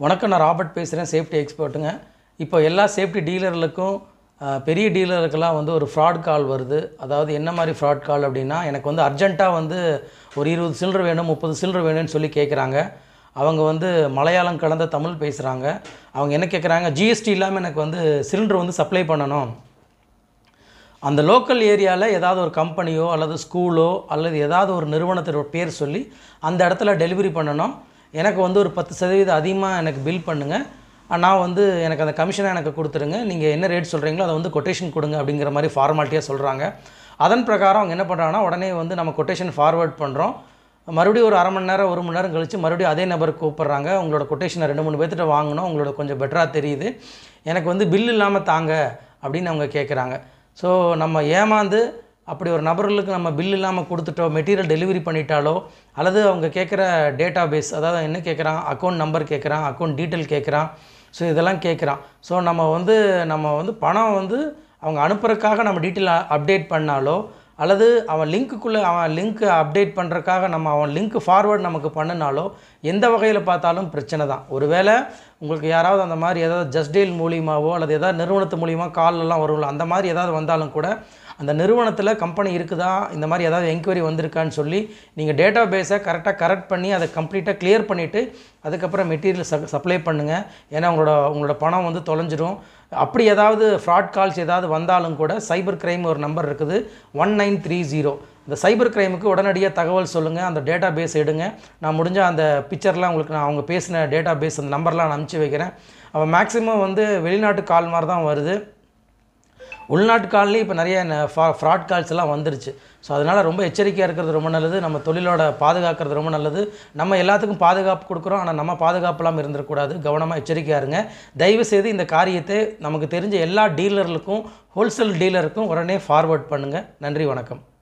வணக்கம் நான் ராபர்ட் பேசுகிறேன் சேஃப்டி எக்ஸ்பர்ட்டுங்க இப்போ எல்லா சேஃப்டி டீலர்களுக்கும் அஹ், பெரிய டீலருக்கெல்லாம் வந்து ஒரு ஃப்ராட் கால் வருது அதாவது என்ன மாதிரி ஃப்ராட் கால் அப்படின்னா எனக்கு வந்து அர்ஜென்ட்டாக வந்து ஒரு இருபது சில்லர் வேணும் முப்பது சில்லர் வேணும்னு சொல்லி கேட்குறாங்க அவங்க வந்து மலையாளம் கலந்த தமிழ் பேசுகிறாங்க அவங்க என்ன கேட்குறாங்க ஜிஎஸ்டி இல்லாமல் எனக்கு வந்து சிலிண்டர் வந்து சப்ளை பண்ணணும் அந்த லோக்கல் ஏரியாவில் ஏதாவது ஒரு கம்பெனியோ அல்லது ஸ்கூலோ அல்லது ஏதாவது ஒரு நிறுவனத்தோட பேர் சொல்லி அந்த இடத்துல டெலிவரி பண்ணணும் எனக்கு வந்து ஒரு பத்து சதவீதம் அதிகமாக எனக்கு பில் பண்ணுங்கள் நான் வந்து எனக்கு அந்த கமிஷனை எனக்கு கொடுத்துருங்க நீங்கள் என்ன ரேட் சொல்கிறீங்களோ அதை வந்து கொட்டேஷன் கொடுங்க அப்படிங்கிற மாதிரி ஃபார்மாலிட்டியாக சொல்கிறாங்க அதன் பிரகாரம் அவங்க என்ன பண்ணுறாங்கன்னா உடனே வந்து நம்ம கொட்டேஷன் ஃபார்வர்ட் பண்ணுறோம் மறுபடியும் ஒரு அரை மணி நேரம் ஒரு மணி நேரம் கழித்து மறுபடியும் அதே நபருக்கு கூப்பிட்றாங்க உங்களோட கொட்டேஷனை ரெண்டு மூணு பேர்த்திட்ட வாங்கணும் உங்களோட கொஞ்சம் பெட்டராக தெரியுது எனக்கு வந்து பில் இல்லாமல் தாங்க அப்படின்னு அவங்க கேட்குறாங்க ஸோ நம்ம ஏமாந்து அப்படி ஒரு நபர்களுக்கு நம்ம பில் இல்லாமல் கொடுத்துட்டோ மெட்டீரியல் டெலிவரி பண்ணிட்டாலோ அல்லது அவங்க கேட்குற டேட்டா பேஸ் அதாவது என்ன கேட்குறான் அக்கௌண்ட் நம்பர் கேட்குறான் அக்கௌண்ட் டீட்டெயில் கேட்குறான் ஸோ இதெல்லாம் கேட்குறான் ஸோ நம்ம வந்து நம்ம வந்து பணம் வந்து அவங்க அனுப்புறதுக்காக நம்ம டீட்டெயில் அப்டேட் பண்ணாலோ அல்லது அவன் லிங்க்குள்ளே அவன் லிங்க் அப்டேட் பண்ணுறதுக்காக நம்ம அவன் லிங்க் ஃபார்வர்ட் நமக்கு பண்ணினாலோ எந்த வகையில் பார்த்தாலும் பிரச்சனை தான் ஒருவேளை உங்களுக்கு யாராவது அந்த மாதிரி ஏதாவது ஜஸ்ட் டீல் மூலியமாவோ அல்லது ஏதாவது நிறுவனத்து மூலியமாக கால்லாம் வரும்ல அந்த மாதிரி ஏதாவது வந்தாலும் கூட அந்த நிறுவனத்தில் கம்பெனி இருக்குதா இந்த மாதிரி ஏதாவது என்கொயரி வந்திருக்கான்னு சொல்லி நீங்கள் டேட்டா பேஸை கரெக்டாக கரெக்ட் பண்ணி அதை கம்ப்ளீட்டாக கிளியர் பண்ணிவிட்டு அதுக்கப்புறம் மெட்டீரியல் ச சப்ளை பண்ணுங்கள் ஏன்னா உங்களோட உங்களோட பணம் வந்து தொலைஞ்சிரும் அப்படி ஏதாவது ஃப்ராட் கால்ஸ் ஏதாவது வந்தாலும் கூட சைபர் கிரைம் ஒரு நம்பர் இருக்குது ஒன் நைன் த்ரீ ஜீரோ இந்த சைபர் கிரைமுக்கு உடனடியாக தகவல் சொல்லுங்கள் அந்த டேட்டா பேஸ் எடுங்க நான் முடிஞ்ச அந்த பிக்சர்லாம் உங்களுக்கு நான் அவங்க பேசின டேட்டா பேஸ் அந்த நம்பர்லாம் நான் அனுப்பிச்சி வைக்கிறேன் அவன் மேக்ஸிமம் வந்து வெளிநாட்டு கால் மாதிரி தான் வருது உள்நாட்டு கால்லேயும் இப்போ நிறைய ஃப்ராட் கால்ஸ் எல்லாம் வந்துருச்சு ஸோ அதனால் ரொம்ப எச்சரிக்கையாக இருக்கிறது ரொம்ப நல்லது நம்ம தொழிலோட பாதுகாக்கிறது ரொம்ப நல்லது நம்ம எல்லாத்துக்கும் பாதுகாப்பு கொடுக்குறோம் ஆனால் நம்ம பாதுகாப்பெல்லாம் இருந்துடக்கூடாது கவனமாக எச்சரிக்கையாக இருங்க தயவு செய்து இந்த காரியத்தை நமக்கு தெரிஞ்ச எல்லா டீலர்களுக்கும் ஹோல்சேல் டீலருக்கும் உடனே ஃபார்வர்ட் பண்ணுங்கள் நன்றி வணக்கம்